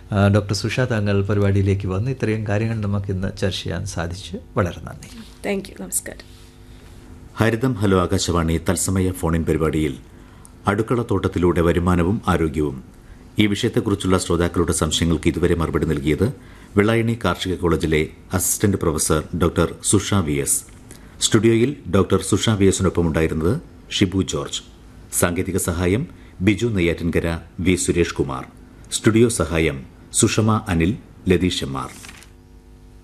ആ, ഡോക്ടർ സുഷ താങ്കൾ പരിപാടിയിലേക്ക് വന്ന് ഇത്രയും കാര്യങ്ങൾ നമുക്ക് ഇന്ന് ചർച്ച ചെയ്യാൻ സാധിച്ചു വളരെ നന്ദി താങ്ക് യു നമസ്കാരം ഹരിതം ഹലോ ആകാശവാണി തത്സമയ ഫോണിൻ പരിപാടിയിൽ അടുക്കളത്തോട്ടത്തിലൂടെ വരുമാനവും ആരോഗ്യവും ഈ വിഷയത്തെക്കുറിച്ചുള്ള ശ്രോതാക്കളുടെ സംശയങ്ങൾക്ക് ഇതുവരെ മറുപടി നൽകിയത് വെള്ളായണി കാർഷിക കോളേജിലെ assistant professor doctor Susha V S സ്റ്റുഡിയോയിൽ ഡോക്ടർ സുഷ വി എസിനൊപ്പം ഉണ്ടായിരുന്നത് ഷിബു ജോർജ് സാങ്കേതിക സഹായം ബിജു നെയ്യാറ്റിൻകര വി സുരേഷ് കുമാർ സ്റ്റുഡിയോ സഹായം സുഷമ അനിൽ ലതീഷ് എം ആർ